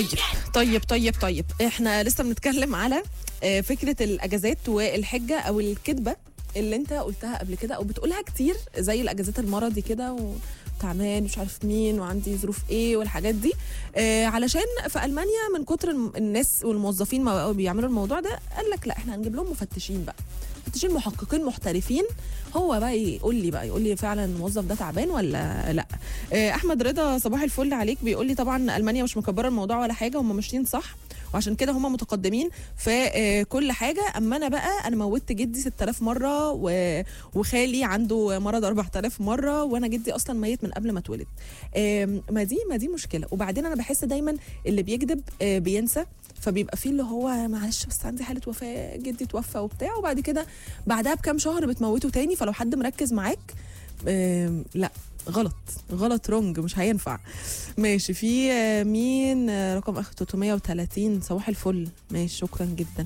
طيب طيب طيب احنا لسه بنتكلم على آه، فكره الاجازات والحجه او الكذبه اللي انت قلتها قبل كده او بتقولها كتير زي الاجازات المرضي كده وتعبان مش عارف مين وعندي ظروف ايه والحاجات دي آه علشان في المانيا من كتر الم- الناس والموظفين ما بقوا بيعملوا الموضوع ده قال لك لا احنا هنجيب لهم مفتشين بقى مفتشين محققين محترفين هو بقى يقول لي بقى يقول لي فعلا الموظف ده تعبان ولا لا آه، احمد رضا صباح الفل عليك بيقول لي طبعا المانيا مش مكبره الموضوع ولا حاجه هم ماشيين صح وعشان كده هم متقدمين في آه، كل حاجه اما انا بقى انا موتت جدي 6000 مره و- وخالي عنده مرض 4000 مره وانا جدي اصلا ميت من قبل ما اتولد آم، ما دي ما دي مشكله وبعدين انا بحس دايما اللي بيكذب آه، بينسى فبيبقى فيه اللي هو معلش بس عندي حاله وفاه جدي توفى وبتاع وبعد كده بعدها بكام شهر بتموته تاني فلو حد مركز معاك آم، لا غلط غلط رونج مش هينفع ماشي في آه، مين آه، رقم اخر 330 صباح الفل ماشي شكرا جدا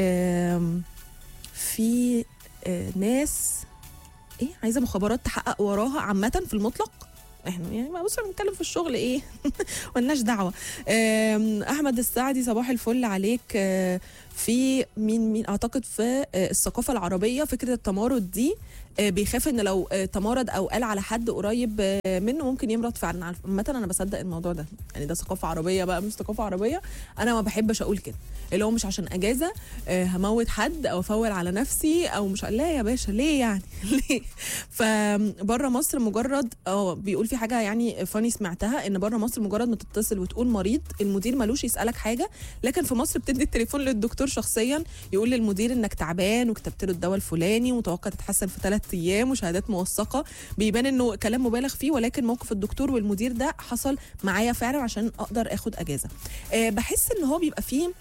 آم، في آه، ناس ايه عايزه مخابرات تحقق وراها عامه في المطلق احنا يعني ما بص بنتكلم في الشغل ايه ملناش دعوه آم، احمد السعدي صباح الفل عليك آه، في مين مين اعتقد في آه، الثقافه العربيه فكره التمارض دي آه، بيخاف ان لو آه، تمارض او قال على حد قريب آه، منه ممكن يمرض فعلا عامه انا بصدق الموضوع ده يعني ده ثقافه عربيه بقى مش ثقافه عربيه انا ما بحبش اقول كده اللي هو مش عشان اجازه آه، هموت حد او افول على نفسي او مش لا يا باشا ليه يعني ليه فبره مصر مجرد اه بيقول في حاجه يعني فاني سمعتها ان بره مصر مجرد ما تتصل وتقول مريض المدير ملوش يسالك حاجه لكن في مصر بتدي التليفون للدكتور شخصيا يقول للمدير انك تعبان وكتبت له الدواء الفلاني ومتوقع تتحسن في ثلاث ايام وشهادات موثقه بيبان انه كلام مبالغ فيه ولكن موقف الدكتور والمدير ده حصل معايا فعلا عشان اقدر اخد اجازه أه بحس ان هو بيبقى فيه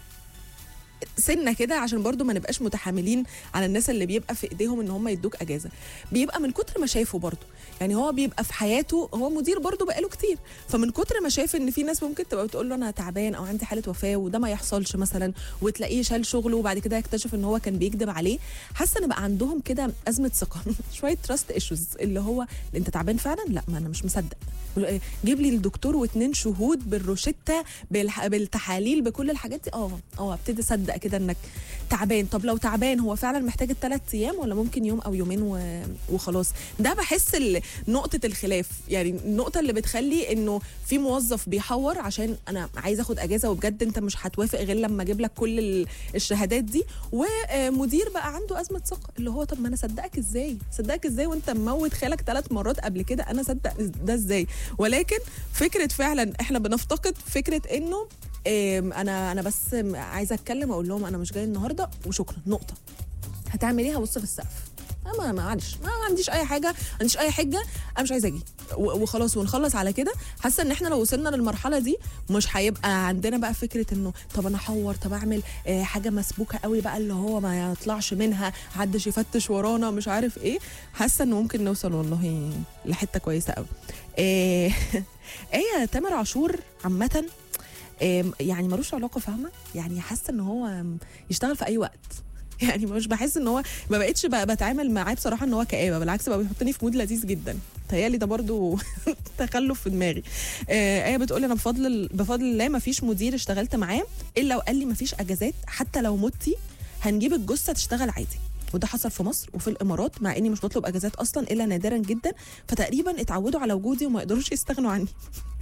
سنه كده عشان برضو ما نبقاش متحاملين على الناس اللي بيبقى في ايديهم ان هم يدوك اجازه بيبقى من كتر ما شافه برضو يعني هو بيبقى في حياته هو مدير برضو بقاله كتير فمن كتر ما شاف ان في ناس ممكن تبقى بتقول له انا تعبان او عندي حاله وفاه وده ما يحصلش مثلا وتلاقيه شال شغله وبعد كده يكتشف ان هو كان بيكذب عليه حاسه ان بقى عندهم كده ازمه ثقه شويه تراست ايشوز اللي هو انت تعبان فعلا لا ما انا مش مصدق جيب لي الدكتور واتنين شهود بالروشته بالح... بالتحاليل بكل الحاجات دي اه اه ابتدي اصدق كده انك تعبان طب لو تعبان هو فعلا محتاج الثلاث ايام ولا ممكن يوم او يومين و... وخلاص ده بحس ال... نقطه الخلاف يعني النقطه اللي بتخلي انه في موظف بيحور عشان انا عايز اخد اجازه وبجد انت مش هتوافق غير لما اجيب لك كل ال- الشهادات دي ومدير بقى عنده ازمه ثقه اللي هو طب ما انا صدقك ازاي صدقك ازاي وانت مموت خالك ثلاث مرات قبل كده انا صدق ده ازاي ولكن فكره فعلا احنا بنفتقد فكره انه إم، انا انا بس عايزه اتكلم اقول لهم انا مش جاي النهارده وشكرا نقطه هتعمل ايه هبص في السقف ما معلش ما عنديش اي حاجه ما عنديش اي حجه انا مش عايزه اجي و- وخلاص ونخلص على كده حاسه ان احنا لو وصلنا للمرحله دي مش هيبقى عندنا بقى فكره انه طب انا احور طب اعمل آه، حاجه مسبوكه قوي بقى اللي هو ما يطلعش منها محدش يفتش ورانا مش عارف ايه حاسه انه ممكن نوصل والله لحته كويسه قوي آه، ايه تامر عاشور عامه آم، يعني ملوش علاقه فاهمه يعني حاسه ان هو يشتغل في اي وقت يعني مش بحس ان هو ما بقتش بقى بتعامل معاه بصراحه ان هو كآبه بالعكس بقى بيحطني في مود لذيذ جدا تهيالي ده برضو تخلف في دماغي آه ايه بتقولي انا بفضل بفضل الله ما فيش مدير اشتغلت معاه الا وقال لي ما فيش اجازات حتى لو متي هنجيب الجثه تشتغل عادي وده حصل في مصر وفي الامارات مع اني مش بطلب اجازات اصلا الا نادرا جدا فتقريبا اتعودوا على وجودي وما يقدروش يستغنوا عني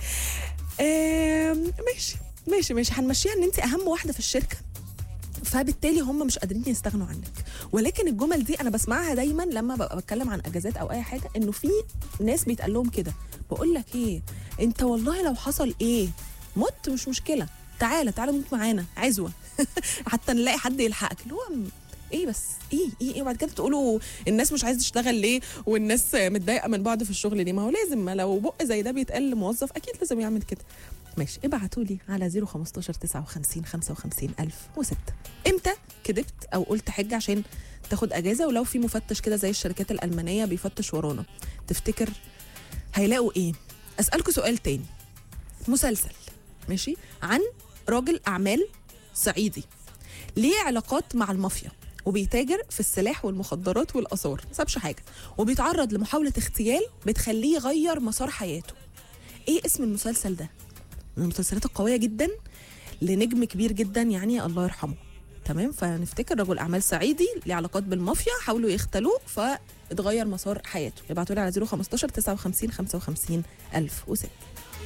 آم، ماشي ماشي ماشي هنمشيها ان انت اهم واحده في الشركه فبالتالي هم مش قادرين يستغنوا عنك ولكن الجمل دي انا بسمعها دايما لما ببقى بتكلم عن اجازات او اي حاجه انه في ناس بيتقال لهم كده بقول لك ايه انت والله لو حصل ايه مت مش مشكله تعالى تعالى موت معانا عزوه حتى نلاقي حد يلحقك اللي هو م- ايه بس ايه ايه ايه وبعد كده تقولوا الناس مش عايزه تشتغل ليه والناس متضايقه من بعض في الشغل ليه ما هو لازم ما لو بق زي ده بيتقال لموظف اكيد لازم يعمل كده ماشي ابعتوا لي على 015 59 55 الف وستة امتى كدبت او قلت حاجه عشان تاخد اجازه ولو في مفتش كده زي الشركات الالمانيه بيفتش ورانا تفتكر هيلاقوا ايه اسالكوا سؤال تاني مسلسل ماشي عن راجل اعمال صعيدي ليه علاقات مع المافيا وبيتاجر في السلاح والمخدرات والاثار ما سابش حاجه وبيتعرض لمحاوله اغتيال بتخليه يغير مسار حياته ايه اسم المسلسل ده من المسلسلات القويه جدا لنجم كبير جدا يعني الله يرحمه تمام فنفتكر رجل اعمال صعيدي ليه علاقات بالمافيا حاولوا يختلوه فاتغير مسار حياته ابعتوا لي على 015 59 55 1006